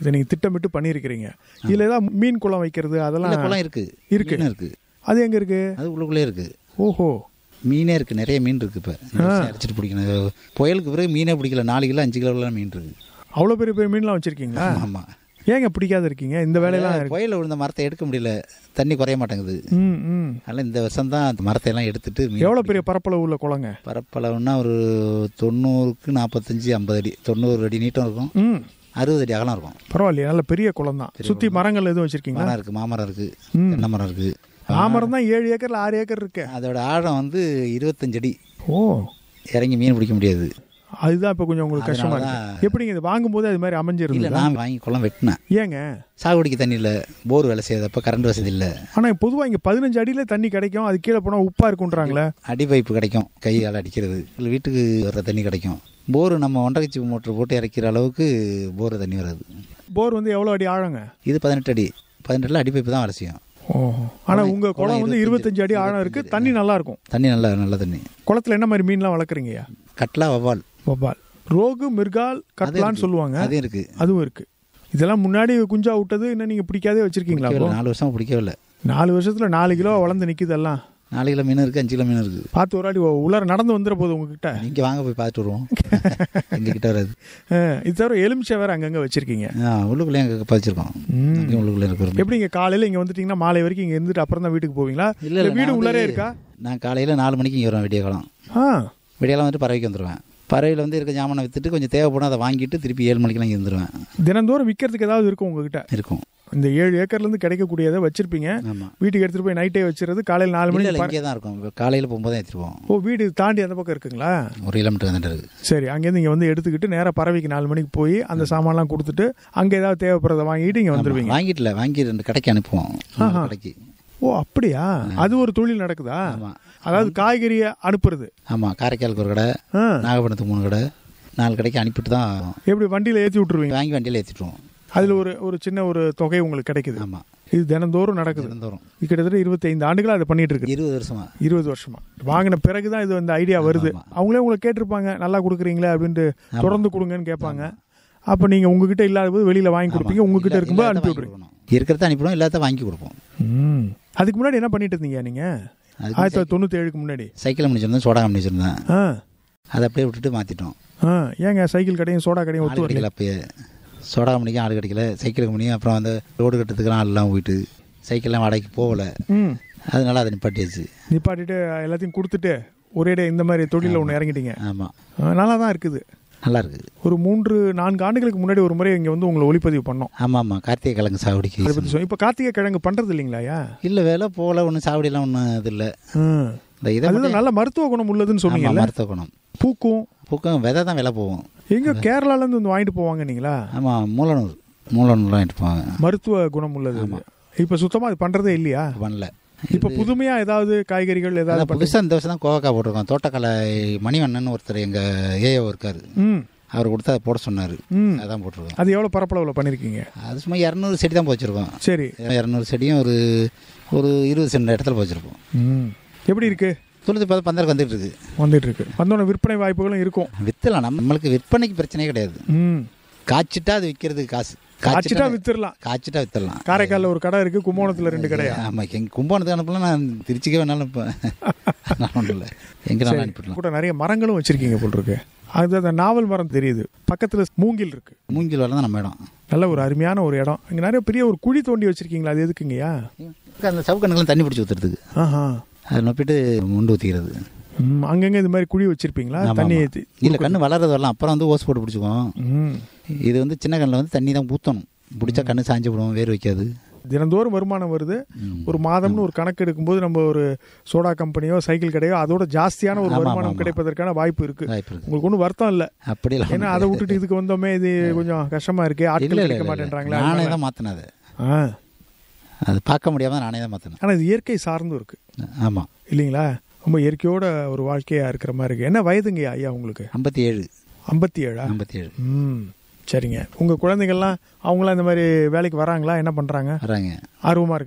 இதை நீங்க திட்டமிட்டு பண்ணியிருக்கிறீங்க இதுல ஏதாவது மீன் குளம் வைக்கிறது இல்ல, அதெல்லாம் குளம் இருக்கு இருக்கு. மீனும் இருக்கு அது எங்க இருக்கு அது உள்ளுக்குள்ளே இருக்கு ஓஹோ மீனே இருக்கு நிறைய மீன் இருக்கு இப்ப அடிச்சிட்டு பிடிக்கணும் புயலுக்கு பிறகு மீனே பிடிக்கல நாலு கிலோ அஞ்சு கிலோலாம் மீன் இருக்கு அவ்வளவு பெரிய பெரிய மீன்லாம் வச்சிருக்கீங்களா ஆமா ஏங்க பிடிக்காத இருக்கீங்க இந்த வேலையெல்லாம் இருக்கு புயல விழுந்த மரத்தை எடுக்க முடியல தண்ணி குறைய மாட்டேங்குது ம் ம் அதனால இந்த வருஷம் தான் அந்த மரத்தை எல்லாம் எடுத்துட்டு மீன் எவ்வளவு பெரிய பரப்பளவு உள்ள குளங்க பரப்பளவுன்னா ஒரு தொண்ணூறுக்கு நாற்பத்தஞ்சு ஐம்பது அடி தொண்ணூறு அடி நீட்டம் இருக்கும் ம் அறுபது அடி அகலம் இருக்கும் பரவாயில்லையே நல்ல பெரிய குளம் தான் சுத்தி மரங்கள் எதுவும் வச்சிருக்கீங்களா மரம் இருக்கு மாமரம் இருக்கு ம். தென்னை மரம் இருக்கு மாமரம் தான் ஏழு ஏக்கர்ல ஆறு ஏக்கர் இருக்கு அதோட ஆழம் வந்து இருபத்தஞ்சு அடி ஓ இறங்கி மீன் பிடிக்க முடியாது அதுதான் இப்ப கொஞ்சம் உங்களுக்கு கஷ்டமா இருக்கு அதனாலதான் எப்படிங்க இது வாங்கும்போது அது மாதிரி இல்ல அமைஞ்சிருந்தது நான் வாங்கி குளம் வெட்டினேன் ஏங்க சாகுபடிக்கு தண்ணி இல்ல போர் வேலை செய்யாதப்ப கரண்ட் வசதி இல்ல ஆனா பொதுவா இங்க பதினஞ்சு அடியில தண்ணி கிடைக்கும் அது கீழே போனா உப்பா இருக்குன்றாங்களே அடி பைப்பு கிடைக்கும் கையால் அடிக்கிறது இல்ல வீட்டுக்கு வர்ற தண்ணி கிடைக்கும் போர் நம்ம ஒன்றரை கச்சி மோட்டர் போட்டு இறக்கிற அளவுக்கு போர் தண்ணி வராது போர் வந்து எவ்வளவு அடி ஆழங்க இது பதினெட்டு அடி பதினெட்டுல அடி பைப்பு தான் வேலை செய்யும் ஓஹோ ஆனா உங்க குளம் வந்து இருபத்தஞ்சு அடி ஆழம் இருக்கு தண்ணி நல்லா இருக்கும் தண்ணி நல்லா நல்ல தண்ணி குளத்துல என்ன மாதிரி மீன்லாம் வளர்க்குறீங்கய்யா கட்லா வவ்வால் வவ்வால் ரோகு மிர்கால் கட்லான்னு சொல்லுவாங்க அது இருக்கு அதுவும் இருக்கு இதெல்லாம் முன்னாடி குஞ்சா விட்டது இன்னும் நீங்க பிடிக்காதே வச்சிருக்கீங்களா பிடிக்கவே அப்போ? இல்லை. நாலு வருஷம் பிடிக்கவே இல்லை நாலு வருஷத்துல நாலு கிலோ வளர்ந்து நிக்குது எல்லாம் நாலு கிலோ மீன் இருக்கு அஞ்சு கிலோ மீன் இருக்கு பார்த்து ஒரு அடி உள்ளார நடந்து வந்துட போகுது உங்ககிட்ட நீங்க வாங்க போய் பார்த்துட்டு வருவோம் எங்க கிட்ட வராது அஹ், இது தவிர எலுமிச்சை வேற அங்கங்க வச்சிருக்கீங்க ஆ, உள்ளுக்குள்ளே எங்க பதிச்சிருக்கோம் ம். அங்கேயும் உள்ளுக்குள்ளே இருக்கிறோம் எப்படி இங்க காலையில இங்க வந்துட்டீங்கன்னா மாலை வரைக்கும் இங்க இருந்துட்டு அப்புறம் தான் வீட்டுக்கு போவீங்களா இல்ல இல்ல இல்ல வீடு நான் உள்ளாரே வந்து- இருக்கா நான் காலையில நாலு மணிக்கு இங்கே வருவேன் விடிய காலம் ஆ விடிய காலம் வந்துட்டு பறவைக்கு வந்துடுவேன் பறவையில் வந்து இருக்க ஜாமானை வித்துட்டு கொஞ்சம் தேவைப்படும் அதை வாங்கிட்டு திருப்பி ஏழு மணிக்கெல்லாம் இங்கே இருந்துருவேன் தினந்தோறும் விற்கிறதுக்கு ஏதாவது இருக்கும் உங்ககிட்ட இருக்கும் இந்த ஏழு ஏக்கர்ல இருந்து கிடைக்கக்கூடியதை வச்சிருப்பீங்க ஆமா வீட்டுக்கு எடுத்துட்டு போய் நைட்டே வச்சிருது காலையில் நாலு இல்ல, மணிக்கு இல்ல, பற- இங்கே தான் இருக்கும் காலையில் போகும்போது தான் எடுத்துட்டு போவோம் ஓ வீடு தாண்டி அந்த பக்கம் இருக்குங்களா ஒரு கிலோமீட்டர் வந்துட்டு இருக்கு சரி அங்கேருந்து இங்க வந்து எடுத்துக்கிட்டு நேரா பறவைக்கு நாலு மணிக்கு போய் அந்த சாமான்லாம் கொடுத்துட்டு அங்க ஏதாவது தேவைப்படுறத வாங்கிட்டு இங்க வந்துருவீங்க வாங்கிட்டுல வாங்கி ரெண்டு கடைக்கு அனுப்புவோம் நாலு கடைக்கு ஓ அப்படியா அது ஒரு தொழில் நடக்குதா ஆமா அதாவது காய்கறியை அனுப்புறது ஆமா காரைக்காலுக்கு ஒரு கடை ஆ. நாகப்பட்டினத்துக்கு மூணு கடை நாலு கடைக்கு அனுப்பிட்டு தான் எப்படி வண்டியில ஏத்தி விட்டுருவீங்க வாங்கி வண்டியில் ஏற்றிட்டுருவோம் அதுல ஒரு ஒரு சின்ன ஒரு தொகை உங்களுக்கு கிடைக்குது ஆமா இது தினந்தோறும் நடக்குது தினந்தோறும் இது கிட்டத்தட்ட இருபத்தைந்து ஆண்டுகளா அதை பண்ணிட்டு இருக்கு இருபது வருஷமா இருபது வருஷமா வாங்கின பிறகுதான் இது இந்த ஐடியா வருது ஆமா. அவங்களே உங்களை கேட்டிருப்பாங்க நல்லா கொடுக்குறீங்களே அப்படின்ட்டு தொடர்ந்து கொடுங்கன்னு கேட்பாங்க அப்ப நீங்க உங்ககிட்ட இல்லாத போது வெளியில வாங்கி கொடுப்பீங்க உங்ககிட்ட இருக்கும்போது அனுப்பி விட்ருவீங்க இருக்கிறத அனுப்பிடுவோம் இல்லாத வாங்கி கொடுப்போம் ம். அதுக்கு முன்னாடி என்ன பண்ணிட்டு இருந்தீங்க நீங்க அதுக்கு ஆயிரத்தி தொள்ளாயிரத்தி தொண்ணூத்தி ஏழுக்கு முன்னாடி சைக்கிள் முடிச்சிருந்தேன் சோடா கம்பெனி வச்சிருந்தேன் ஆ அதை அப்படியே விட்டுட்டு மாத்திட்டோம் ஆ ஏங்க சைக்கிள் கடையும் சோடா கடையும் ஆள் ஒத்து வரல கிடைக்கல அப்பயே சோடா கம்பெனிக்கு ஆள் கிடைக்கல சைக்கிள் கம்பெனி அப்புறம் அந்த ரோடு கட்டுறதுக்குலாம் ஆள்லாம் போயிட்டு சைக்கிள்லாம் வாடகைக்கு போகல ம் அதனால அதை நிப்பாட்டியாச்சு நிப்பாட்டிட்டு எல்லாத்தையும் கொடுத்துட்டு ஒரே இந்த மாதிரி தொழில ஒன்று இறங்கிட்டீங்க ஆமா ஆ, நல்லா தான் இருக்குது நல்லா இருக்கு ஒரு மூன்று நான்கு ஆண்டுகளுக்கு முன்னாடி ஒரு முறை இங்க வந்து உங்களை ஒளிப்பதிவு பண்ணோம் ஆமா ஆமா கார்த்திகை கிழங்கு அதை சாவடிக்கு பத்தி சொல்லு. இப்ப கார்த்திகை கிழங்கு பண்றது இல்லைங்களாயா இல்ல வேலை போகல ஒன்றும் சாவடியெல்லாம் ஒன்றும் இது இல்லை ம். இந்த இதை அதுதான் மட்டும் நல்ல மருத்துவ குணம் உள்ளதுன்னு ஆமா, சொன்னீங்கல்ல மருத்துவ குணம் பூக்கும் பூக்கம் விதை தான் விலை போகும் எங்க கேரளால இருந்து வந்து வாங்கிட்டு போவாங்க நீங்களா ஆமா மூலனூர் மூலனூர்லாம் வாங்கிட்டு போவாங்க மருத்துவ குணம் உள்ளது அது. இப்ப சுத்தமா அது பண்றதே இல்லையா பண்ணல இப்ப புதுமையா ஏதாவது காய்கறிகள் ஏதாவது அதான் புதுசா இந்த வருஷம் தான் கோவக்காய் போட்டிருக்கோம் தோட்டக்கலை மணிவண்ணன் ஒருத்தர் எங்க ஏஓ இருக்காரு ம் அவர் கொடுத்து அதை போட சொன்னாரு ம் அதான் போட்டிருக்கோம் அது எவ்வளவு பரப்பளவுல பண்ணிருக்கீங்க அது சும்மா இரநூறு செடி தான் போச்சிருக்கோம் சரி இரநூறு செடியும் ஒரு ஒரு இருபது சென்ட் இடத்துல போச்சிருப்போம் ம் எப்படி இருக்கு துளுத்து பார்த்து பந்தருக்கு வந்துட்டு இருக்கு வந்துட்டு இருக்கு வந்தோட விற்பனை வாய்ப்புகளும் இருக்கும் வித்தலாம் நம்மளுக்கு விற்பனைக்கு பிரச்சனையே கிடையாது ம் காய்ச்சிட்டா அது விற்கிறதுக்கு காசு காய்ச்சிட்டா வித்துடலாம் காய்ச்சிட்டா வித்தரலாம் காரைக்கால்ல ஒரு கடை இருக்கு கும்போணத்துல ரெண்டு கடையா ஆமா எங்க கும்பகோணத்துக்கு அனுப்பலாம் நான் திருச்சிக்கே வேணாலும் இப்போ நான் ஒன்றும் இல்லை எங்கேனாலும் அனுப்பிடலாம் கூட நிறைய மரங்களும் வச்சிருக்கீங்க போல் இருக்கு அது அந்த நாவல் மரம் தெரியுது பக்கத்துல மூங்கில் இருக்கு மூங்கில் வேலை தான் நம்ம இடம் நல்ல ஒரு அருமையான ஒரு இடம் இங்க நிறைய பெரிய ஒரு குழி தோண்டி வச்சிருக்கீங்களா அது எதுக்குங்கய்யா அந்த சவுக்கணுக்கெல்லாம் தண்ணி பிடிச்சி ஊற்றுறதுக்கு ஆஹா அதை நொப்பிட்டு முண்டு ஊற்றிக்கிறது ம், அங்கங்க இது மாதிரி குழி வச்சிருப்பீங்களா தண்ணி ஏத்தி இல்லை கண்ணு வளர்றது வரலாம் அப்புறம் வந்து ஓஸ் போட்டு பிடிச்சிக்குவோம் ம். இது வந்து சின்ன கண்ணில் வந்து தண்ணி தான் ஊற்றணும் பிடிச்சா கண்ணு சாஞ்சு விடும் வேர் வைக்காது தினந்தோறும் வருமானம் வருது ம். ஒரு மாதம்னு ஒரு கணக்கு எடுக்கும்போது நம்ம ஒரு சோடா கம்பெனியோ சைக்கிள் கடையோ அதோட ஜாஸ்தியான ஒரு ஆமா, வருமானம் ஆமா. கிடைப்பதற்கான வாய்ப்பு இருக்கு வாய்ப்பு இருக்கு உங்களுக்கு ஒன்றும் வருத்தம் இல்ல அப்படியெல்லாம் ஏன்னா அதை விட்டுட்டு இதுக்கு வந்தோமே இது கொஞ்சம் கஷ்டமா இருக்கு இல்லை ஆட்கள் இல்லை கிடைக்க இல்லை மாட்டேன்றாங்களா நானே அதனால. தான் மாற்றினேன் அதை ஆ. அது பார்க்க முடியாமல் நானே தான் மாற்றினேன் ஆனா இது இயற்கை சார்ந்தும் இருக்கு ஆமாம் இல்லைங்களா ரொம்ப இயற்கையோட ஒரு வாழ்க்கையா இருக்கிற மாதிரி இருக்கு என்ன வயதுங்க ஐயா உங்களுக்கு ஐம்பத்தி ஏழு ஐம்பத்தி ஏழா ஐம்பத்தி ஏழு ம் சரிங்க உங்க குழந்தைகள்லாம் அவங்களாம் இந்த மாதிரி வேலைக்கு வராங்களா என்ன பண்றாங்க வராங்க ஆர்வமா இருக்காங்க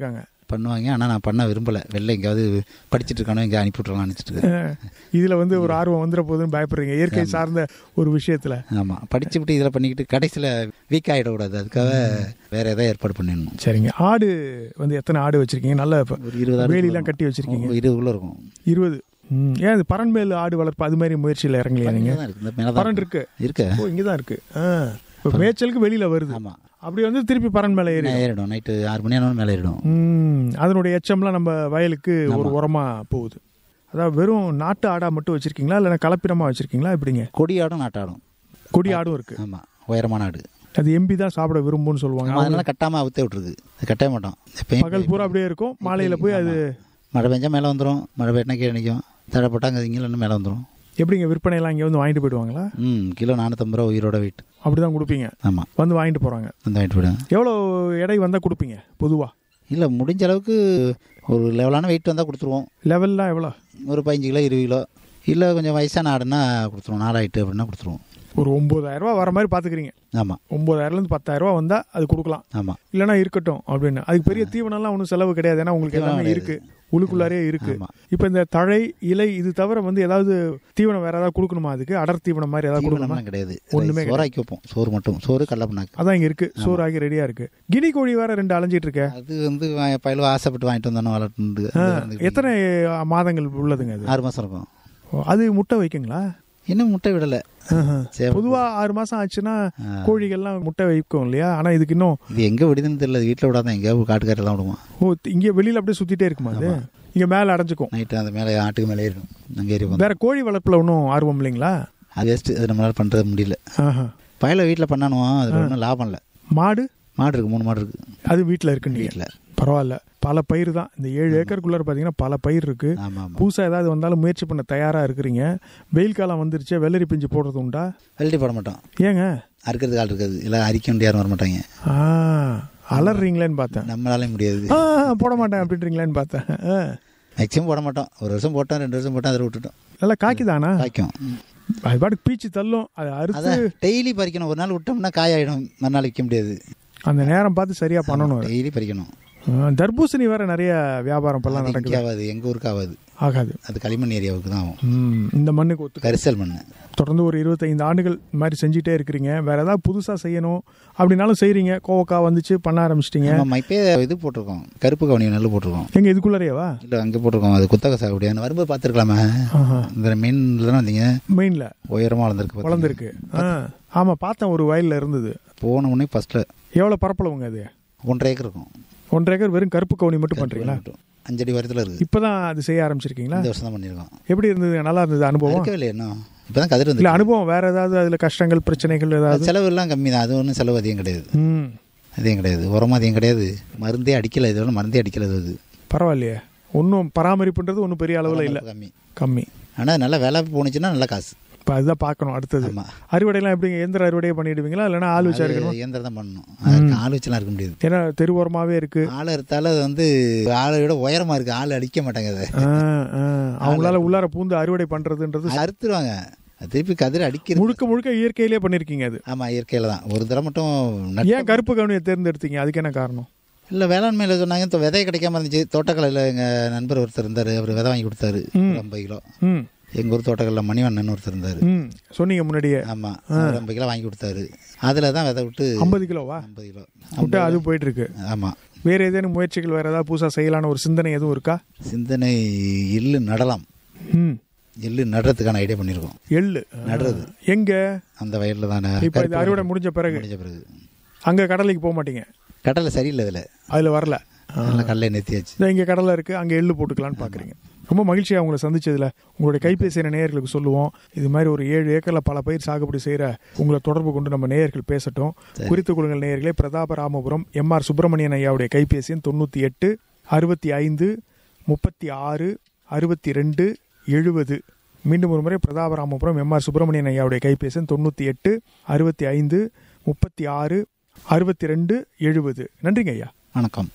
பண்ணுவாங்க ஆனால் நான் பண்ண விரும்பலை வெளில எங்கேயாவது படிச்சுட்டு இருக்கானோ எங்கேயா அனுப்பி விட்றலாம் நினச்சிட்டு இருக்கேன் இதுல வந்து ஒரு ஆர்வம் வந்துட போகுதுன்னு பயப்படுறீங்க இயற்கை சார்ந்த ஒரு விஷயத்துல ஆமாம் படிச்சு விட்டு இதில் பண்ணிக்கிட்டு கடைசியில் வீக் ஆகிடக்கூடாது அதுக்காக வேற ஏதாவது ஏற்பாடு பண்ணிடணும் சரிங்க ஆடு வந்து எத்தனை ஆடு வச்சிருக்கீங்க நல்ல இப்ப ஒரு இருபது வேலிலாம் கட்டி வச்சிருக்கீங்க இருபதுக்குள்ள இருக்கும் இருபது ம். ஏன் அது பரண்மேல் ஆடு வளர்ப்பு அது மாதிரி முயற்சியில் இறங்கலையா நீங்க இங்கதான் இருக்கு. இந்த மேல தான் பரன் இருக்கு இருக்கு ஓ இங்கதான் இருக்கு ஆ. இப்ப மேய்ச்சலுக்கு வெளியில வருது ஆமாம் அப்படி வந்து திருப்பி பரன் மேல ஏறி ஏறிடும் நைட்டு ஆறு மணி ஆனாலும் மேலே ஏறிடும் ம், அதனுடைய எச்சம்லாம் நம்ம வயலுக்கு ஒரு உரமா போகுது அதாவது வெறும் நாட்டு ஆடா மட்டும் வச்சிருக்கீங்களா இல்லைன்னா கலப்பினமா வச்சிருக்கீங்களா எப்படிங்க கொடி ஆடும் நாட்டாடும் கொடி ஆடும் இருக்கு ஆமாம் உயரமான ஆடு அது எம்பி தான் சாப்பிட விரும்பும்னு சொல்லுவாங்க ஆமா, அதனால கட்டாமல் அவுத்தே விட்டுருது அது கட்டவே மாட்டோம் எப்பயும் பகல் பூரா அப்படியே இருக்கும் மாலையில போய் அது மழை பெஞ்சா மேலே வந்துடும் மழை பெய்யினா கீழே நிற்கும் தடை போட்டால் அங்கே இங்கே மேலே வந்துடும் எப்படிங்க விற்பனை எல்லாம் இங்க வந்து வாங்கிட்டு போயிடுவாங்களா ம் கிலோ நானூற்றம்பது ரூபா உயிரோட வெயிட் அப்படிதான் கொடுப்பீங்க ஆமாம் வந்து வாங்கிட்டு போறாங்க வந்து வாங்கிட்டு போயிடுவேன் எவ்வளோ எடை வந்தா கொடுப்பீங்க பொதுவா இல்லை முடிஞ்ச அளவுக்கு ஒரு லெவலான வெயிட் வந்தால் கொடுத்துருவோம் லெவல்லாம் எவ்வளோ ஒரு பதினஞ்சு கிலோ இருபது கிலோ இல்லை கொஞ்சம் வயசான ஆடுனா கொடுத்துருவோம் நாலாயிட்டு அப்படின்னா கொடுத்துருவோம் ஒரு ஒன்பதாயிரம் ரூபாய் வர மாதிரி பாத்துக்கிறீங்க ஆமாம் ஒன்பதாயிரம்லேருந்து பத்தாயிரம் ரூபாய் வந்தா அது கொடுக்கலாம் ஆமாம் இல்லைன்னா இருக்கட்டும் அப்படின்னு அதுக்கு பெரிய தீவனம்லாம் ஒன்றும் செலவு கிடையாது ஏன்னா உங்களுக்கு எல்லாமே கிடையாது. இருக்கு உள்ளுக்குள்ளாரே இருக்கு ஆமா. இப்போ இந்த தழை இலை இது தவிர வந்து ஏதாவது தீவனம் வேற ஏதாவது கொடுக்கணுமா அதுக்கு அடர் தீவனம் மாதிரி ஏதாவது கொடுக்கணுமா தீவனம்லாம் கிடையாது ஒண்ணுமே சோறாக்கி வைப்போம் சோறு மட்டும் சோறு கடலை பண்ணாக்கு அதான் இங்க இருக்கு சோறு ஆகி ரெடியா இருக்கு கினி கோழி வேற ரெண்டு அலைஞ்சிட்டு இருக்க அது வந்து வா- பயலுவ ஆசைப்பட்டு வாங்கிட்டு வந்தானோ வளர்த்து எத்தனை மாதங்கள் உள்ளதுங்க அது ஆறு மாதம் இருக்கும் ஓ, அது முட்டை வைக்குங்களா இன்னும் முட்டை விடலை சரி. பொதுவா ஆறு மாசம் ஆச்சுன்னா கோழிகள்லாம் முட்டை வைக்கும் இல்லையா ஆனா இதுக்கு இன்னும் இது எங்கே விடுதுன்னு தெரியல வீட்டில் விடாதான் எங்கேயாவது காட்டுக்காரில் தான் விடுவோம் ஓ இங்க வெளியில அப்படியே சுத்திட்டே இருக்குமா அது இங்க மேல அடைஞ்சுக்கும் நைட்டு அந்த மேலே ஆட்டுக்கு மேலே ஏறிடும் அங்கே ஏறி வந்து வேற கோழி வளர்ப்புல ஒன்றும் ஆர்வம் இல்லைங்களா அது வேஸ்ட்டு அது நம்மளால பண்ணுறது முடியல ஆஹா. பயல வீட்டில் பண்ணானுவோம் அதில் ஒன்றும் லாபம் இல்லை மாடு மாடு இருக்கு மூணு மாடு இருக்கு அது வீட்டில் இருக்குன்னு வீட்டில் பரவாயில்ல பல பயிர் தான் இந்த ஏழு ஏக்கருக்குள்ளார பார்த்தீங்கன்னா பல பயிர் இருக்கு ஆமாம் ஆமாம் புதுசாக ஏதாவது வந்தாலும் முயற்சி பண்ண தயாரா இருக்கிறீங்க வெயில் காலம் வந்துருச்சு வெள்ளரி பிஞ்சு போடுறது உண்டா வெள்ளி போட மாட்டோம் ஏங்க அறுக்கிறதுக்கு ஆள் இருக்காது இல்லை அரிக்க வேண்டிய யாரும் வர மாட்டாங்க ஆ அலறீங்களேன்னு பார்த்தேன் நம்மளாலே முடியாது ஆ போட மாட்டேன் அப்படின்றீங்களேன்னு பார்த்தேன் ஆ. மேக்ஸிமம் போட மாட்டோம் ஒரு வருஷம் போட்டோம் ரெண்டு வருஷம் போட்டோம் அதில் விட்டுட்டோம் நல்லா காய்க்குதானா காய்க்கும் அது பாட்டுக்கு பீச்சு தள்ளும் அது அறுத்து அதான் டெய்லி பறிக்கணும் ஒரு நாள் விட்டோம்னா காயாயிடும் மறுநாள் விற்க முடியாது அந்த நேரம் பார்த்து சரியா பண்ணணும் அது. டெய்லி பறிக்கணும் ஆ, தர்பூசணி வேற நிறைய வியாபாரம் இப்பெல்லாம் அது நடக்குது இங்கே ஆகாது எங்கள் ஊருக்கு ஆகாது ஆகாது அது களிமண் ஏரியாவுக்கு தான் ஆகும் ம், இந்த மண்ணுக்கு ஒத்து கரிசல் மண் தொடர்ந்து ஒரு இருபத்தைந்து ஆண்டுகள் இந்த மாதிரி செஞ்சுட்டே இருக்கிறீங்க வேற ஏதாவது புதுசா செய்யணும் அப்படின்னாலும் செய்றீங்க கோவக்கா வந்துச்சு பண்ண ஆரம்பிச்சிட்டீங்க நம்ம இப்போ இது போட்டிருக்கோம் கருப்பு கவனி நெல் போட்டிருக்கோம் எங்க இதுக்குள்ளாரையவா இல்லை அங்கே போட்டிருக்கோம் அது குத்தகை சாகுபடி அந்த வரும்போது பார்த்துருக்கலாமே ஆஹா. இந்த மீனில் தான் வந்தீங்க மெயின்ல உயரமாக வளர்ந்துருக்கு பாத்தீங்க. வளர்ந்துருக்கு ஆ. ஆமா பார்த்தேன் ஒரு வயல்ல இருந்தது போன உடனே ஃபர்ஸ்ட்டில் எவ்வளவு பரப்பளவுங்க அது ஒன்றரை ஏக்கர் இருக்கும் ஒன்றரை ஏக்கர் வெறும் கருப்பு கவுனி மட்டும் பண்றீங்களா மட்டும். அஞ்சடி உயரத்தில் இருக்குது இப்பதான் அது செய்ய ஆரம்பிச்சிருக்கீங்களா இந்த வருஷம் தான் பண்ணியிருக்கோம் எப்படி இருந்தது நல்லா இருந்தது அனுபவம் இருக்கவே இல்லை இன்னும் இப்போ தான் கதிர் இல்ல வந்து அனுபவம் வேற ஏதாவது அதுல கஷ்டங்கள் பிரச்சனைகள் ஏதாவது செலவு எல்லாம் கம்மி தான் அது ஒன்றும் செலவு அதிகம் கிடையாது ம் அதிகம் கிடையாது உரமும் அதிகம் கிடையாது மருந்தே அடிக்கல இதோட மருந்தே அடிக்கல அது பரவாயில்லையே ஒன்றும் பராமரிப்புன்றது ஒன்றும் பெரிய அளவில் இல்லை கம்மி கம்மி ஆனால் நல்லா விலை போணுச்சுன்னா நல்ல காசு இப்போ அதுதான் பார்க்கணும் அடுத்தது ஆமா. அறுவடைலாம் எப்படிங்க எந்திர அறுவடையே பண்ணிடுவீங்களா இல்லைன்னா ஆள் வச்சா அது இருக்கணும் இயந்திரம் தான் பண்ணணும் அதுக்கு ஆள் வச்சுலாம் இருக்க முடியாது ஏன்னா தெருவோரமாவே இருக்கு ஆள் எடுத்தாலும் அது வந்து ஆளை விட உயரமா இருக்கு ஆள் அடிக்க மாட்டாங்க அதை ஆ, ஆ. அவங்களால உள்ளார பூந்து அறுவடை பண்றதுன்றது அது அறுத்துருவாங்க அது திருப்பி கதிர் அடிக்கிறது முழுக்க முழுக்க இயற்கையிலே பண்ணிருக்கீங்க அது ஆமா இயற்கையில தான் ஒரு தடவை மட்டும் நட்டு ஏன் கருப்பு கவனியை தேர்ந்தெடுத்தீங்க அதுக்கு என்ன காரணம் இல்லை வேளாண்மையில் சொன்னாங்க இப்போ விதை கிடைக்காம இருந்துச்சு தோட்டக்கலையில் எங்கள் நண்பர் ஒருத்தர் இருந்தார் அவர் விதை வாங்கி கொடுத்தாரு ஒரு ஐம்பது கிலோ ம் எங்கள் ஊர் தோட்டக்கல்லில் மணிவண்ணன் ஒருத்தர் இருந்தார் ம் சொன்னீங்க முன்னாடியே ஆமாம் ஒரு ஐம்பது கிலோ வாங்கி கொடுத்தாரு அதில் தான் விதை விட்டு ஐம்பது கிலோவா ஐம்பது கிலோ விட்டு அது போயிட்டு இருக்கு ஆமாம் வேற ஏதேனும் முயற்சிகள் வேற ஏதாவது புதுசா செய்யலான ஒரு சிந்தனை எதுவும் இருக்கா சிந்தனை எள்ளு நடலாம் ம் எள்ளு நடுறதுக்கான ஐடியா பண்ணியிருக்கோம் எள்ளு நடுறது. எங்க அந்த வயலில் தானே இப்ப இது அறுவடை முடிஞ்ச பிறகு முடிஞ்ச பிறகு அங்க கடலைக்கு போக மாட்டீங்க கடலை சரியில்லை அதில் அதுல வரல நல்லா கடலை நிறுத்தியாச்சு இந்த இங்க கடலை இருக்கு அங்க எள்ளு போட்டுக்கலாம்னு பாக்குறீங்க ரொம்ப மகிழ்ச்சியா உங்களை சந்திச்சதுல உங்களுடைய கைபேசி எண் நேயர்களுக்கு சொல்லுவோம் இது மாதிரி ஒரு ஏழு ஏக்கர்ல பல பயிர் சாகுபடி செய்யற உங்களை தொடர்பு கொண்டு நம்ம நேயர்கள் பேசட்டும் குறித்துக் கொள்ளுங்கள் நேயர்களே பிரதாப ராமபுரம் எம் ஆர் சுப்பிரமணியன் ஐயாவுடைய கைபேசி எண் தொண்ணூத்தி எட்டு அறுபத்தி ஐந்து முப்பத்தி ஆறு அறுபத்தி ரெண்டு எழுபது மீண்டும் ஒரு முறை பிரதாபராமபுரம் எம் ஆர் சுப்பிரமணியன் ஐயாவுடைய கைபேசி எண் தொண்ணூத்தி எட்டு அறுபத்தி ஐந்து முப்பத்தி ஆறு அறுபத்தி ரெண்டு எழுபது நன்றிங்க ஐயா வணக்கம்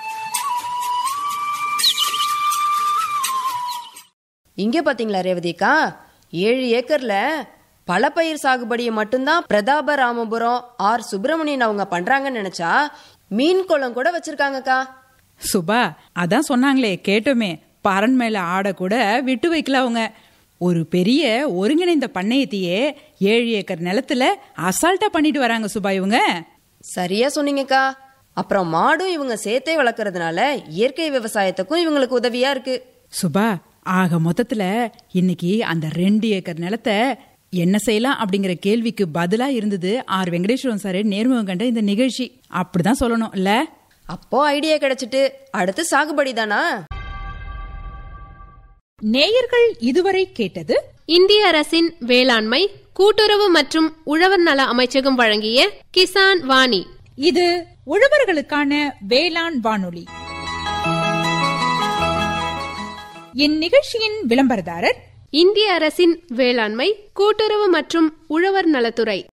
இங்க பாத்தீங்களா ரேவதிக்கா ஏழு ஏக்கர்ல பழப்பயிர் சாகுபடியை மட்டும்தான் பிரதாப ராமபுரம் ஆர் சுப்பிரமணியன் அவங்க பண்றாங்கன்னு நினைச்சா மீன் குளம் கூட வச்சிருக்காங்கக்கா சுபா அதான் சொன்னாங்களே கேட்டோமே பரன் மேல ஆட கூட விட்டு வைக்கல அவங்க ஒரு பெரிய ஒருங்கிணைந்த பண்ணையத்தையே ஏழு ஏக்கர் நிலத்துல அசால்ட்டா பண்ணிட்டு வராங்க சுபா இவங்க சரியா சொன்னீங்கக்கா அப்புறம் மாடும் இவங்க சேர்த்தே வளர்க்கறதுனால இயற்கை விவசாயத்துக்கும் இவங்களுக்கு உதவியா இருக்கு சுபா ஆக மொத்தத்துல இன்னைக்கு அந்த ரெண்டு ஏக்கர் நிலத்தை என்ன செய்யலாம் அப்படிங்கிற கேள்விக்கு பதிலா இருந்தது ஆர் வெங்கடேஸ்வரன் சார் நேர்முகம் கண்ட இந்த நிகழ்ச்சி அப்படிதான் சொல்லணும் இல்ல அப்போ ஐடியா கிடைச்சிட்டு அடுத்து சாகுபடி தானா நேயர்கள் இதுவரை கேட்டது இந்திய அரசின் வேளாண்மை கூட்டுறவு மற்றும் உழவர் நல அமைச்சகம் வழங்கிய கிசான் வாணி இது உழவர்களுக்கான வேளாண் வானொலி இந்நிகழ்ச்சியின் விளம்பரதாரர் இந்திய அரசின் வேளாண்மை கூட்டுறவு மற்றும் உழவர் நலத்துறை